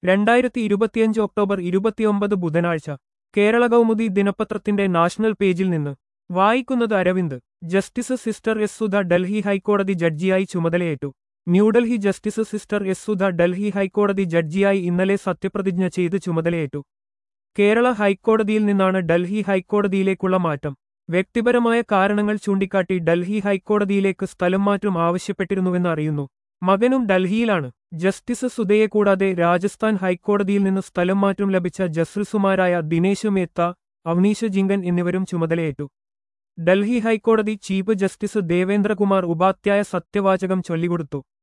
രണ്ടായിരത്തി ഇരുപത്തിയഞ്ച് ഒക്ടോബർ ഇരുപത്തിയൊമ്പത് ബുധനാഴ്ച കേരള കൗമുദി ദിനപത്രത്തിന്റെ നാഷണൽ പേജിൽ നിന്ന് വായിക്കുന്നത് Aravind justice sister S Sudha Delhi ഹൈക്കോടതി ജഡ്ജിയായി ചുമതലയേറ്റു New Delhi justice sister S Sudha Delhi ഹൈക്കോടതി ജഡ്ജിയായി ഇന്നലെ സത്യപ്രതിജ്ഞ ചെയ്ത് ചുമതലയേറ്റു കേരള ഹൈക്കോടതിയിൽ നിന്നാണ് ഡൽഹി ഹൈക്കോടതിയിലേക്കുള്ള മാറ്റം വ്യക്തിപരമായ കാരണങ്ങൾ ചൂണ്ടിക്കാട്ടി ഡൽഹി ഹൈക്കോടതിയിലേക്ക് സ്ഥലം മാറ്റം ആവശ്യപ്പെട്ടിരുന്നുവെന്ന് അറിയുന്നു മകനും ഡൽഹിയിലാണ് ജസ്റ്റിസ് സുധയെ കൂടാതെ രാജസ്ഥാൻ ഹൈക്കോടതിയിൽ നിന്ന് സ്ഥലം മാറ്റം ലഭിച്ച ജസ്റ്റിസുമാരായ ദിനേശ് മേത്ത അവനീഷ് ജിങ്കൻ എന്നിവരും ചുമതലയേറ്റു ഡൽഹി ഹൈക്കോടതി ചീഫ് ജസ്റ്റിസ് ദേവേന്ദ്രകുമാർ ഉപാധ്യായ സത്യവാചകം ചൊല്ലിക്കൊടുത്തു